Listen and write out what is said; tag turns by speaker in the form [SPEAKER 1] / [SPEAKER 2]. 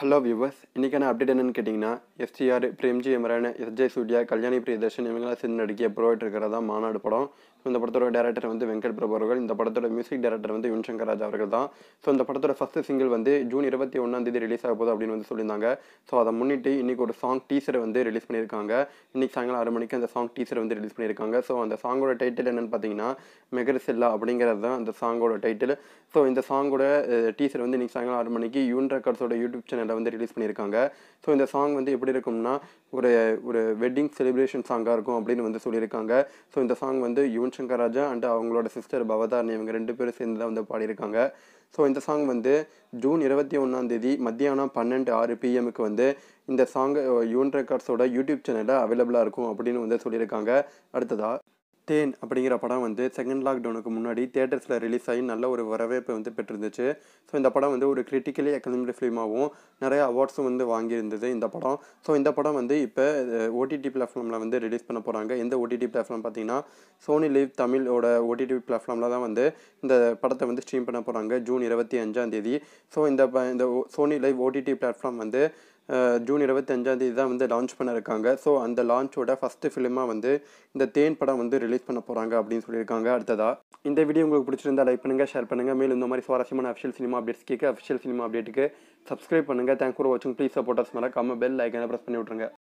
[SPEAKER 1] hello viewers இன்றைக்கான update என்னன்னு கேட்டிங்கன்னா எஸ்டிஆர் பிரேம்ஜி எமரான் எஸ்ஜே சூர்யா கல்யாணி பிரியதர்ஷன் இவங்களாம் சேர்ந்து நடிக்க ப்ரோவைட் இருக்கிறதா மாநாடு படம் ஸோ இந்த படத்தோட டேரக்டர் வந்து வெங்கட் பிரபு அவர்கள் இந்த படத்தோட மியூசிக் டேரக்டர் வந்து யுவன் சங்கர் ராஜா அவர்கள் தான் ஸோ இந்த படத்தோட ஃபஸ்ட் சிங்கிள் வந்து ஜூன் இருபத்தி ஒன்றாம் தேதி ரிலீஸ் ஆக போகுது அப்படின்னு வந்து சொல்லியிருந்தாங்க ஸோ அதை முன்னிட்டு இன்றைக்கி ஒரு சாங் டீசரை வந்து ரிலீஸ் பண்ணியிருக்காங்க இன்றைக்கி சாயங்காலம் ஆறு மணிக்கு அந்த சாங் டீசரை வந்து ரிலீஸ் பண்ணியிருக்காங்க ஸோ அந்த சாங்கோட டைட்டில் என்னென்னு பார்த்தீங்கன்னா மெகரிசெல்லா அப்படிங்கிறது தான் அந்த சாங்கோட டைட்டில் ஸோ இந்த சாங்கோட டீசர் வந்து இன்றைக்கி சாயங்காலம் ஆறு மணிக்கு யூன் ரெக்கார்ட்ஸோட யூடியூப் சேனலில் வந்து ரிலீஸ் பண்ணியிருக்காங்க ஸோ இந்த சாங் வந்து எப்படி இருக்கும்னா ஒரு ஒரு வெட்டிங் செலிப்ரேஷன் சாங்காக இருக்கும் அப்படின்னு வந்து சொல்லியிருக்காங்க ஸோ இந்த சாங் வந்து யுவன் சங்கர் ராஜா அண்ட் அவங்களோட சிஸ்டர் பவதாரணி இவங்க ரெண்டு பேரும் சேர்ந்து தான் வந்து பாடியிருக்காங்க ஸோ இந்த சாங் வந்து ஜூன் இருபத்தி ஒன்றாந்தேதி மத்தியானம் பன்னெண்டு ஆறு பிஎம்க்கு வந்து இந்த சாங் யூன் ரெக்கார்ட்ஸோட யூடியூப் சேனலில் அவைலபிளாக இருக்கும் அப்படின்னு வந்து சொல்லியிருக்காங்க அடுத்ததாக தேன் அப்படிங்கிற படம் வந்து செகண்ட் லாக்டவுனுக்கு முன்னாடி தேட்டர்ஸில் ரிலீஸ் ஆகி நல்ல ஒரு வரவேற்பை வந்து பெற்றிருந்துச்சு ஸோ இந்த படம் வந்து ஒரு கிரிட்டிக்கலி எக்கனமிக் ஃபிலிமாகவும் நிறைய அவார்ட்ஸும் வந்து வாங்கியிருந்தது இந்த படம் ஸோ இந்த படம் வந்து இப்போ ஓடிடி பிளாட்ஃபார்மில் வந்து ரிலீஸ் பண்ண போகிறாங்க எந்த ஓடிடி பிளாட்ஃபார்ம் பார்த்தீங்கன்னா சோனி லிவ் தமிழோட ஓடிடி பிளாட்ஃபார்மில் தான் வந்து இந்த படத்தை வந்து ஸ்ட்ரீம் பண்ண போகிறாங்க ஜூன் இருபத்தி அஞ்சாம் தேதி ஸோ இந்த ப- இந்த சோனி லைவ் ஓடிடி பிளாட்ஃபார்ம் வந்து அஹ், ஜூன் இருபத்தி அஞ்சாந்தேதி தான் வந்து லான்ச் பண்ண இருக்காங்க ஸோ அந்த லான்ச்சோட ஃபஸ்ட்டு ஃபிலிமாக வந்து இந்த தேன் படம் வந்து ரிலீஸ் பண்ண போகிறாங்க அப்படின்னு சொல்லியிருக்காங்க அடுத்ததா இந்த வீடியோ உங்களுக்கு பிடிச்சிருந்தா லைக் பண்ணுங்கள் ஷேர் பண்ணுங்கள் மேலும் இந்த மாதிரி சுவாரஸ்யமான அஃபிஷியல் சினிமா அப்டேட்ஸ் கேட்க அஃபிஷியல் சினிமா அப்டேட்டுக்கு சப்ஸ்கிரைப் பண்ணுங்கள் தேங்க் ஃபார் வாட்சிங் ப்ளீஸ் சப்போர்ட் அஸ் மறக்காம பெல் லைக் ப்ரெஸ் பண்ணி விட்ருங்க